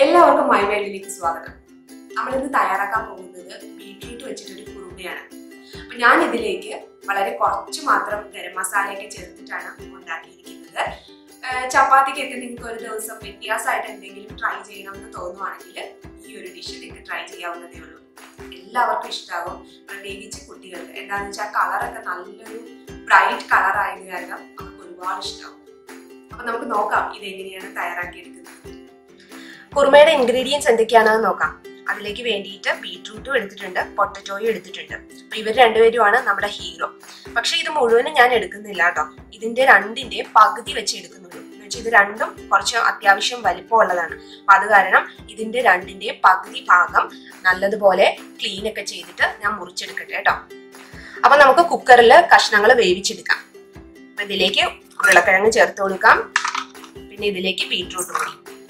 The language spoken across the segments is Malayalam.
എല്ലാവർക്കും മൈ വേൾഡിലേക്ക് സ്വാഗതം നമ്മളിന്ന് തയ്യാറാക്കാൻ പോകുന്നത് ബീട്രൂട്ട് വെച്ചിട്ടൊരു കുറുമയാണ് അപ്പൊ ഞാൻ ഇതിലേക്ക് വളരെ കുറച്ച് മാത്രം ഗരം മസാലയൊക്കെ ചേർത്തിട്ടാണ് ഉണ്ടാക്കിയിരിക്കുന്നത് ഏഹ് ചപ്പാത്തിക്കൊക്കെ നിങ്ങൾക്ക് ഒരു ദിവസം വ്യത്യാസമായിട്ട് എന്തെങ്കിലും ട്രൈ ചെയ്യണമെന്ന് തോന്നുവാണെങ്കിൽ ഈ ഒരു ഡിഷ് നിങ്ങൾക്ക് ട്രൈ ചെയ്യാവുന്നതേ ഉള്ളൂ എല്ലാവർക്കും ഇഷ്ടാവും പ്രത്യേകിച്ച് കുട്ടികൾക്ക് എന്താണെന്ന് വെച്ചാൽ കളറൊക്കെ നല്ലൊരു ബ്രൈറ്റ് കളർ ആയത് കാരണം അവർക്ക് ഒരുപാട് ഇഷ്ടമാവും അപ്പൊ നമുക്ക് നോക്കാം ഇത് എങ്ങനെയാണ് തയ്യാറാക്കിയെടുക്കുന്നത് കുറുമയുടെ ഇൻഗ്രീഡിയൻസ് എന്തൊക്കെയാണെന്ന് നോക്കാം അതിലേക്ക് വേണ്ടിയിട്ട് ബീട്രൂട്ടും എടുത്തിട്ടുണ്ട് പൊട്ടറ്റോയും എടുത്തിട്ടുണ്ട് അപ്പൊ ഇവർ രണ്ടുപേരുമാണ് നമ്മുടെ ഹീറോ പക്ഷെ ഇത് മുഴുവനും ഞാൻ എടുക്കുന്നില്ല കേട്ടോ ഇതിന്റെ രണ്ടിന്റെ പകുതി വെച്ച് എടുക്കുന്നുള്ളൂ എന്ന് വെച്ചാൽ ഇത് രണ്ടും കുറച്ച് അത്യാവശ്യം വലിപ്പമുള്ളതാണ് അപ്പൊ അത് കാരണം ഇതിന്റെ രണ്ടിന്റെ പകുതി ഭാഗം നല്ലതുപോലെ ക്ലീൻ ഒക്കെ ചെയ്തിട്ട് ഞാൻ മുറിച്ചെടുക്കട്ടെ കേട്ടോ അപ്പൊ നമുക്ക് കുക്കറിൽ കഷ്ണങ്ങൾ വേവിച്ചെടുക്കാം അപ്പൊ ഇതിലേക്ക് ഉരുളക്കിഴങ്ങ് ചേർത്ത് കൊടുക്കാം പിന്നെ ഇതിലേക്ക് ബീട്രൂട്ട് കൂടി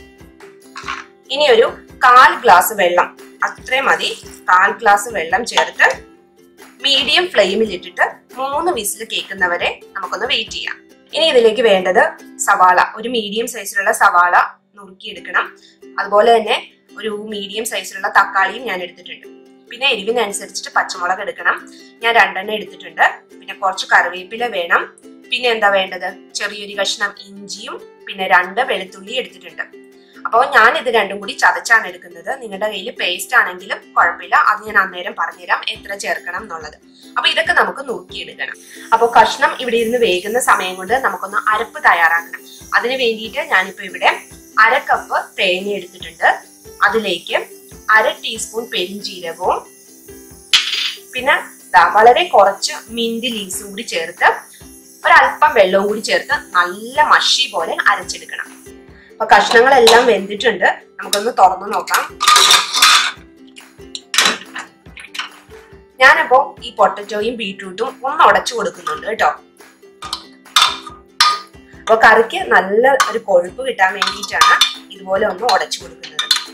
ഇനി ഒരു കാൽ ഗ്ലാസ് വെള്ളം അത്രയും മതി കാൽ ഗ്ലാസ് വെള്ളം ചേർത്ത് മീഡിയം ഫ്ലെയിമിൽ ഇട്ടിട്ട് മൂന്ന് വിസിൽ കേൾക്കുന്നവരെ നമുക്കൊന്ന് വെയിറ്റ് ചെയ്യാം ഇനി ഇതിലേക്ക് വേണ്ടത് സവാള ഒരു മീഡിയം സൈസിലുള്ള സവാള നുറുക്കിയെടുക്കണം അതുപോലെ തന്നെ ഒരു മീഡിയം സൈസിലുള്ള തക്കാളിയും ഞാൻ എടുത്തിട്ടുണ്ട് പിന്നെ എരിവിനനുസരിച്ചിട്ട് പച്ചമുളക് എടുക്കണം ഞാൻ രണ്ടെണ്ണം എടുത്തിട്ടുണ്ട് പിന്നെ കുറച്ച് കറിവേപ്പില വേണം പിന്നെ എന്താ വേണ്ടത് ചെറിയൊരു കഷ്ണം ഇഞ്ചിയും പിന്നെ രണ്ട് വെളുത്തുള്ളി എടുത്തിട്ടുണ്ട് അപ്പോൾ ഞാൻ ഇത് രണ്ടും കൂടി ചതച്ചാണ് എടുക്കുന്നത് നിങ്ങളുടെ കയ്യിൽ പേസ്റ്റ് ആണെങ്കിലും കുഴപ്പമില്ല അത് ഞാൻ അന്നേരം പറഞ്ഞുതരാം എത്ര ചേർക്കണം എന്നുള്ളത് അപ്പൊ ഇതൊക്കെ നമുക്ക് നുറുക്കിയെടുക്കണം അപ്പോൾ കഷ്ണം ഇവിടെ ഇരുന്ന് വേകുന്ന സമയം കൊണ്ട് നമുക്കൊന്ന് അരപ്പ് തയ്യാറാക്കണം അതിന് വേണ്ടിയിട്ട് ഞാനിപ്പോ ഇവിടെ അര കപ്പ് തേങ്ങ എടുത്തിട്ടുണ്ട് അതിലേക്ക് അര ടീസ്പൂൺ പെരിഞ്ചീരകവും പിന്നെ ദാ വളരെ കുറച്ച് മിന്റ് ലീവ്സും കൂടി ചേർത്ത് ഒരല്പം വെള്ളവും കൂടി ചേർത്ത് നല്ല മഷി പോലെ അരച്ചെടുക്കണം അപ്പൊ കഷ്ണങ്ങളെല്ലാം വെന്തിട്ടുണ്ട് നമുക്കൊന്ന് തുറന്നു നോക്കാം ഞാനപ്പോ ഈ പൊട്ടറ്റോയും ബീട്രൂട്ടും ഒന്ന് ഉടച്ചു കൊടുക്കുന്നുണ്ട് കേട്ടോ അപ്പൊ കറിക്ക് നല്ല ഒരു കൊഴുപ്പ് കിട്ടാൻ വേണ്ടിയിട്ടാണ് ഇതുപോലെ ഒന്ന് ഉടച്ചു കൊടുക്കുന്നത്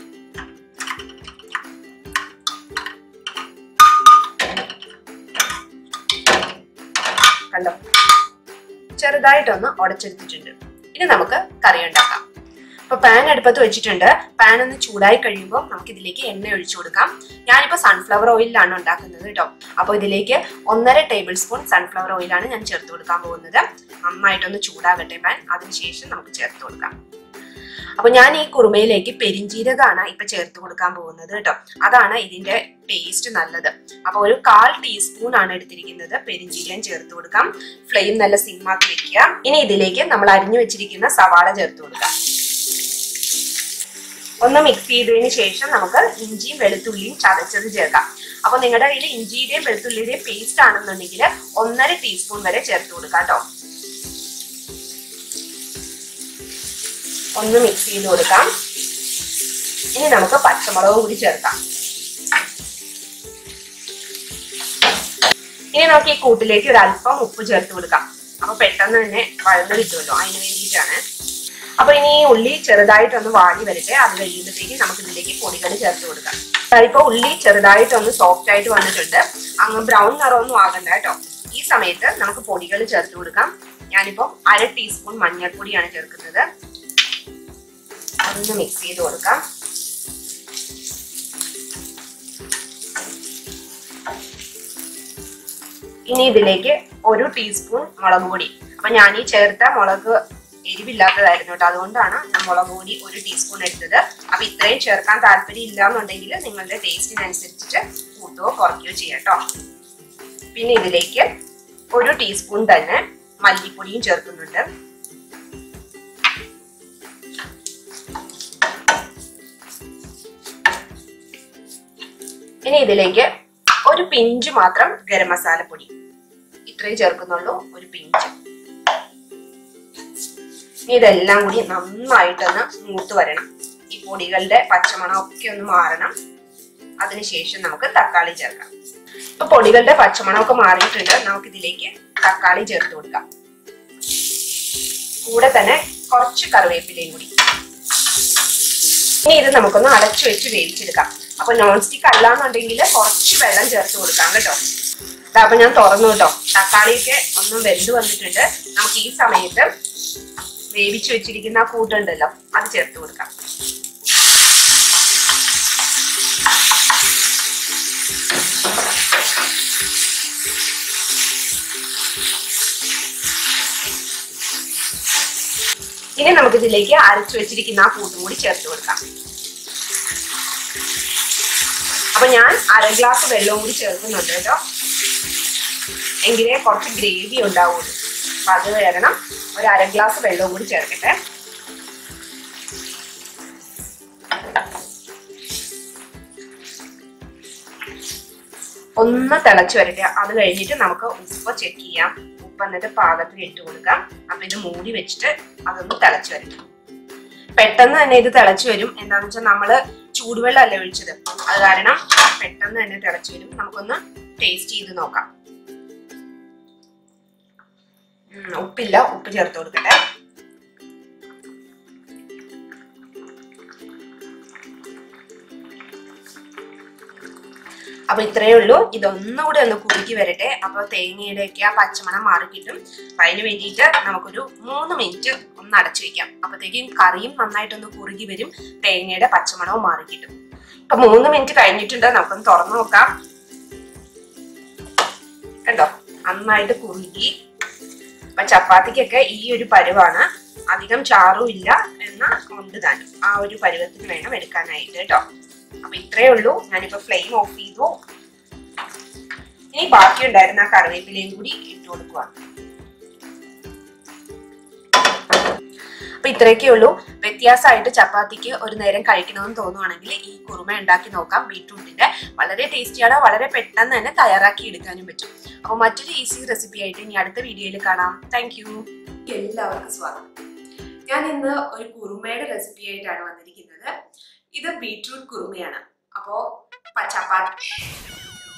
കണ്ടോ ചെറുതായിട്ടൊന്ന് ഉടച്ചെടുത്തിട്ടുണ്ട് ഇനി നമുക്ക് കറി ഉണ്ടാക്കാം അപ്പൊ പാൻ അടുപ്പത്ത് വെച്ചിട്ടുണ്ട് പാൻ ഒന്ന് ചൂടായി കഴിയുമ്പോൾ നമുക്ക് ഇതിലേക്ക് എണ്ണ ഒഴിച്ചു കൊടുക്കാം ഞാനിപ്പോ സൺഫ്ലവർ ഓയിലാണ് ഉണ്ടാക്കുന്നത് കേട്ടോ അപ്പൊ ഇതിലേക്ക് ഒന്നര ടേബിൾ സ്പൂൺ സൺഫ്ലവർ ഓയിലാണ് ഞാൻ ചേർത്ത് കൊടുക്കാൻ പോകുന്നത് നന്നായിട്ടൊന്ന് ചൂടാകട്ടെ പാൻ അതിനുശേഷം നമുക്ക് ചേർത്ത് കൊടുക്കാം അപ്പൊ ഞാൻ ഈ കുറുമയിലേക്ക് പെരിഞ്ചീരകമാണ് ഇപ്പൊ ചേർത്ത് കൊടുക്കാൻ പോകുന്നത് കേട്ടോ അതാണ് ഇതിന്റെ ടേസ്റ്റ് നല്ലത് അപ്പൊ ഒരു കാൽ ടീസ്പൂൺ ആണ് എടുത്തിരിക്കുന്നത് പെരിഞ്ചീരകം ചേർത്ത് കൊടുക്കാം ഫ്ലെയിം നല്ല സിമ്മാക്കി വെക്കുക ഇനി ഇതിലേക്ക് നമ്മൾ അരിഞ്ഞു വെച്ചിരിക്കുന്ന സവാള ചേർത്ത് കൊടുക്കാം ഒന്ന് മിക്സ് ചെയ്തതിന് ശേഷം നമുക്ക് ഇഞ്ചിയും വെളുത്തുള്ളിയും ചതച്ചത് ചേർക്കാം അപ്പൊ നിങ്ങളുടെ കയ്യിൽ ഇഞ്ചിയുടെയും വെളുത്തുള്ളിയുടെയും പേസ്റ്റ് ആണെന്നുണ്ടെങ്കിൽ ഒന്നര ടീസ്പൂൺ വരെ ചേർത്ത് കൊടുക്കാം കേട്ടോ ഒന്ന് മിക്സ് ചെയ്ത് കൊടുക്കാം ഇനി നമുക്ക് പച്ചമുളകും കൂടി ചേർക്കാം ഇനി നമുക്ക് ഈ കൂട്ടിലേക്ക് ഒരു അല്പം ഉപ്പ് ചേർത്ത് കൊടുക്കാം അപ്പൊ പെട്ടെന്ന് തന്നെ വഴന്ന് കിട്ടുമല്ലോ അതിന് വേണ്ടിയിട്ടാണ് അപ്പൊ ഇനി ഈ ഉള്ളി ചെറുതായിട്ടൊന്ന് വാടി വരട്ടെ അത് കഴിയുമ്പോഴത്തേക്ക് നമുക്ക് ഇതിലേക്ക് പൊടികൾ ചേർത്ത് കൊടുക്കാം ഇപ്പൊ ഉള്ളി ചെറുതായിട്ടൊന്ന് സോഫ്റ്റ് ആയിട്ട് വന്നിട്ടുണ്ട് അങ്ങ് ബ്രൗൺ നിറമൊന്നും ആകണ്ട കേട്ടോ ഈ സമയത്ത് നമുക്ക് പൊടികൾ ചേർത്ത് കൊടുക്കാം ഞാനിപ്പോ അര ടീസ്പൂൺ മഞ്ഞൾപ്പൊടിയാണ് ചേർക്കുന്നത് ഒന്ന് മിക്സ് ചെയ്ത് കൊടുക്കാം ഇനി ഇതിലേക്ക് ഒരു ടീസ്പൂൺ മുളക് പൊടി അപ്പൊ ഞാൻ ഈ ചേർത്ത മുളക് എരിവില്ലാത്തതായിരുന്നു കേട്ടോ അതുകൊണ്ടാണ് ഞാൻ മുളക് പൊടി ഒരു ടീസ്പൂൺ എടുത്തത് അപ്പൊ ഇത്രയും ചേർക്കാൻ താല്പര്യം ഇല്ല എന്നുണ്ടെങ്കിൽ നിങ്ങളുടെ ടേസ്റ്റിനനുസരിച്ചിട്ട് കൂട്ടുകയോ കുറയ്ക്കുകയോ ചെയ്യാം കേട്ടോ പിന്നെ ഇതിലേക്ക് ഒരു ടീസ്പൂൺ തന്നെ മല്ലിപ്പൊടിയും ചേർക്കുന്നുണ്ട് ഇനി ഇതിലേക്ക് ഒരു പിഞ്ച് മാത്രം ഗരം മസാലപ്പൊടി ഇത്രയും ചേർക്കുന്നുള്ളൂ ഒരു പിഞ്ച് ഇനി ഇതെല്ലാം കൂടി നന്നായിട്ടൊന്ന് മൂത്ത് വരണം ഈ പൊടികളുടെ പച്ചമണം ഒക്കെ ഒന്ന് മാറണം അതിനുശേഷം നമുക്ക് തക്കാളി ചേർക്കാം ഇപ്പൊ പൊടികളുടെ പച്ചമണമൊക്കെ മാറിയിട്ടുണ്ട് നമുക്ക് ഇതിലേക്ക് തക്കാളി ചേർത്ത് കൊടുക്കാം കൂടെ തന്നെ കുറച്ച് കറിവേപ്പിലയും കൂടി ഇനി ഇത് നമുക്കൊന്ന് അടച്ചു വെച്ച് വേവിച്ചെടുക്കാം അപ്പൊ നോൺ സ്റ്റിക്ക് അല്ലാന്നുണ്ടെങ്കിൽ കുറച്ച് വെള്ളം ചേർത്ത് കൊടുക്കാം കേട്ടോ അപ്പൊ ഞാൻ തുറന്നു കേട്ടോ തക്കാളിയൊക്കെ ഒന്നും വെന്ത് വന്നിട്ടുണ്ട് നമുക്ക് ഈ സമയത്ത് വേവിച്ചു വെച്ചിരിക്കുന്ന ആ കൂട്ടുണ്ടല്ലോ അത് ചേർത്ത് കൊടുക്കാം ഇനി നമുക്ക് ഇതിലേക്ക് അരച്ചു വെച്ചിരിക്കുന്ന ആ കൂട്ടും കൂടി ചേർത്ത് കൊടുക്കാം അപ്പൊ ഞാൻ അര ഗ്ലാസ് വെള്ളവും കൂടി ചേർക്കുന്നുണ്ട് കേട്ടോ എങ്കിലേ കുറച്ച് ഗ്രേവി ഉണ്ടാവുള്ളൂ അപ്പൊ അത് കാരണം ഒരു അര ഗ്ലാസ് വെള്ളവും കൂടി ചേർക്കട്ടെ ഒന്ന് തിളച്ചു വരട്ടെ അത് കഴിഞ്ഞിട്ട് നമുക്ക് ഉപ്പ് ചെക്ക് ചെയ്യാം ഉപ്പ് എന്നിട്ട് പാകത്തിന് ഇട്ട് കൊടുക്കാം അപ്പൊ ഇത് മൂടി വെച്ചിട്ട് അതൊന്ന് തിളച്ചു വരട്ടെ പെട്ടെന്ന് തന്നെ ഇത് തിളച്ചു വരും എന്താന്ന് വെച്ചാൽ നമ്മള് ചൂടുവെള്ളം അല്ലേ ഒഴിച്ചത് അത് കാരണം പെട്ടെന്ന് തന്നെ തിളച്ചു വരും നമുക്കൊന്ന് ടേസ്റ്റ് ചെയ്ത് നോക്കാം ഉം, ഉപ്പില്ല ഉപ്പ് ചേർത്ത് കൊടുക്കട്ടെ അപ്പൊ ഇത്രയേ ഉള്ളൂ ഇതൊന്നുകൂടി ഒന്ന് കുറുക്കി വരട്ടെ അപ്പൊ തേങ്ങയുടെ ഒക്കെ ആ പച്ചമണം മാറി കിട്ടും അപ്പൊ അതിന് വേണ്ടിയിട്ട് നമുക്കൊരു മൂന്ന് മിനിറ്റ് ഒന്ന് അടച്ചു വെക്കാം അപ്പത്തേക്കും കറിയും നന്നായിട്ടൊന്ന് കുറുകി വരും തേങ്ങയുടെ പച്ചമണവും മാറി കിട്ടും അപ്പൊ മൂന്ന് മിനിറ്റ് കഴിഞ്ഞിട്ടുണ്ട് നമുക്കൊന്ന് തുറന്നു നോക്കാം കണ്ടോ നന്നായിട്ട് കുറുകി അപ്പൊ ചപ്പാത്തിക്കൊക്കെ ഈ ഒരു പരുവാണ് അധികം ചാറും ഇല്ല എന്ന ഉണ്ട് താനും ആ ഒരു പരുവത്തിന് വേണം എടുക്കാനായിട്ട് കേട്ടോ അപ്പൊ ഇത്രയേ ഉള്ളൂ ഞാനിപ്പോ ഫ്ലെയിം ഓഫ് ചെയ്തു ഇനി ബാക്കി ഉണ്ടായിരുന്ന ആ കറിവേപ്പിലയും കൂടി ഇട്ട് കൊടുക്കുക അപ്പൊ ഇത്രയൊക്കെ ഉള്ളൂ വ്യത്യാസമായിട്ട് ചപ്പാത്തിക്ക് ഒരു നേരം കഴിക്കണമെന്ന് തോന്നുവാണെങ്കിൽ ഈ കുറുമ ഉണ്ടാക്കി നോക്കാം ബീട്രൂട്ടിന്റെ വളരെ ടേസ്റ്റിയാണ് വളരെ പെട്ടെന്ന് തന്നെ തയ്യാറാക്കി എടുക്കാനും പറ്റും അപ്പൊ മറ്റൊരു ഈസി റെസിപ്പി ആയിട്ട് ഇനി അടുത്ത വീഡിയോയിൽ കാണാം താങ്ക് യു എല്ലാവർക്കും സ്വാഗതം ഞാൻ ഇന്ന് ഒരു കുറുമയുടെ റെസിപ്പി ആയിട്ടാണ് വന്നിരിക്കുന്നത് ഇത് ബീട്രൂട്ട് കുറുമയാണ് അപ്പോ പ- ചപ്പാത്തി